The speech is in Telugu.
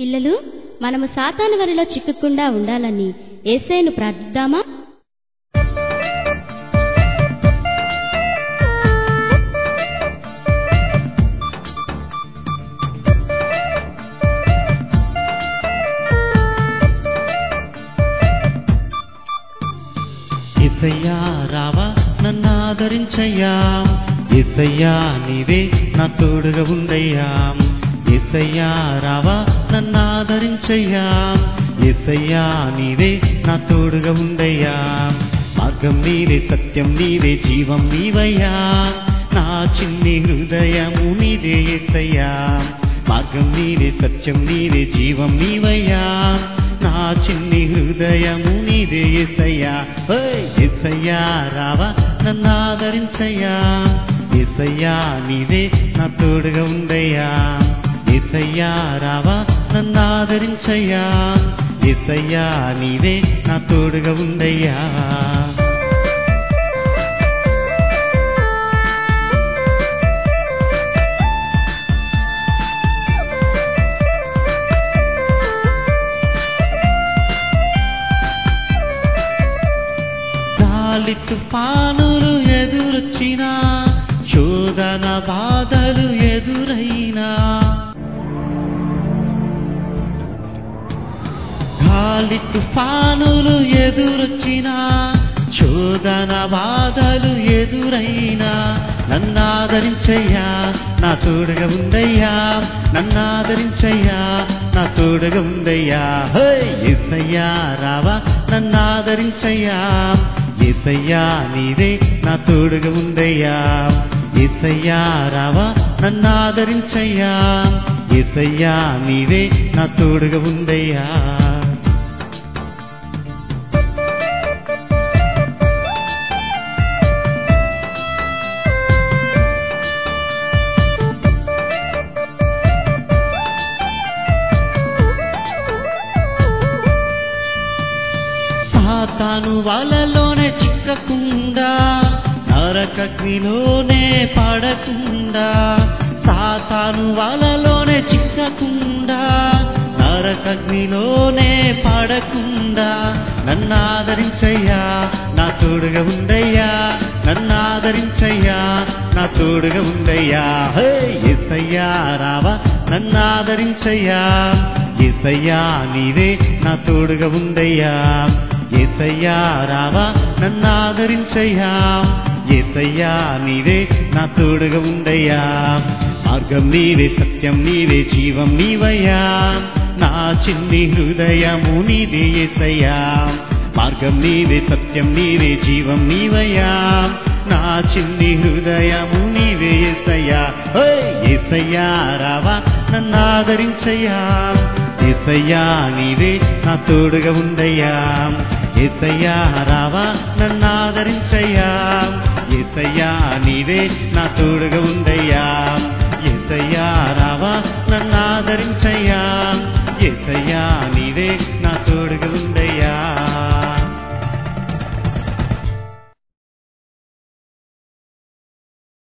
పిల్లలు మనము సాతాను వరిలో చిక్కకుండా ఉండాలని ఏసైను ప్రార్థిద్దామా ఇసయ్యా రావా నన్ను ఆదరించయ్యా ఇసయ్యా నీవే నా తోడుగా ఉండయ్యా ఇసయ్యా రావా నన్ను ఆదరించయ్యా ఇసయ్యా నీవే నా తోడుగా ఉండయ్యా మార్గం నీవే సత్యం నీవే జీవం నీవయ్యా నా చిన్ని హృదయము నీవే ఎసయ్యా మార్గం నీవే సత్యం నీవే జీవం నీవయ్యా నా చిన్ని హృదయము నీదే ఎసయ్యా ఓయ్ ఎసయ్యా రావా నన్ను ఆదరించయ్యా ఎసయ్యా నీవే నా తోడుగా ఉండయ్యా ఎసయ్యా రావా నన్ను ఆదరించయ్యా ఎసయ్యా నీవే నా తోడుగా ఉండయ్యా గాలి తుఫానులు ఎదురొచ్చినా శోధన బాధలు ఎదురైనా గాలి తుఫానులు ఎదురొచ్చినా శోధన బాధలు ఎదురైనా నన్ను ఆదరించయ్యా నా తోడుగా ఉందయ్యా నన్ను ఆదరించయ్యా నా తోడుగా ఉందయ్యా హే ఎస్సయ్యా రావా నన్ను ఆదరించయ్యా ఎసయ్యా నీవే నా తోడుగా ఉందయ్యా ఎసయ్యా రావా నన్ను ఆదరించయ్యా ఎసయ్యా నీవే నా తోడుగా ఉందయ్యా సాతాను వలలోనే చిక్కకుండా నరకగ్నిలోనే పడకుండా సాతాను వలలోనే చిక్కకుండా నరకగ్నిలోనే పడకుండా నన్ను ఆదరించయ్యా నా తోడుగా ఉండయ్యా నన్ను ఆదరించయ్యా నా తోడుగా ఉండయ్యా హే ఎస్సయ్యా రావా నన్ను ఆదరించయ్యా ఎసయ్యా నీవే నా తోడుగా ఉండయ్యా ఏసయ్యా రావా నన్ను ఆదరించయ్యా ఏసయ్యా నీవే నా తోడుగా ఉండయ్యా మార్గం నీవే సత్యం నీవే జీవం నీవయ్యా నా చిన్ని హృదయము నీదే ఏసయ్యా మార్గం నీవే సత్యం నీవే జీవం నీవయ్యా నా చిన్ని హృదయము నీవే ఏసయ్యా ఓయ్ ఏసయ్యా రావా నన్ను ఆదరించయ్యా ఏసయ్యా నీవే నా తోడుగా ఉండయ్యా ఏసయ్యా రావా నన్ను ఆదరించయ్యా ఏసయ్యా నీవే నా తోడుగా ఉండయ్యా ఏసయ్యా రావా నన్ను ఆదరించయ్యా ఏసయ్యా నీవే నా తోడుగా ఉండ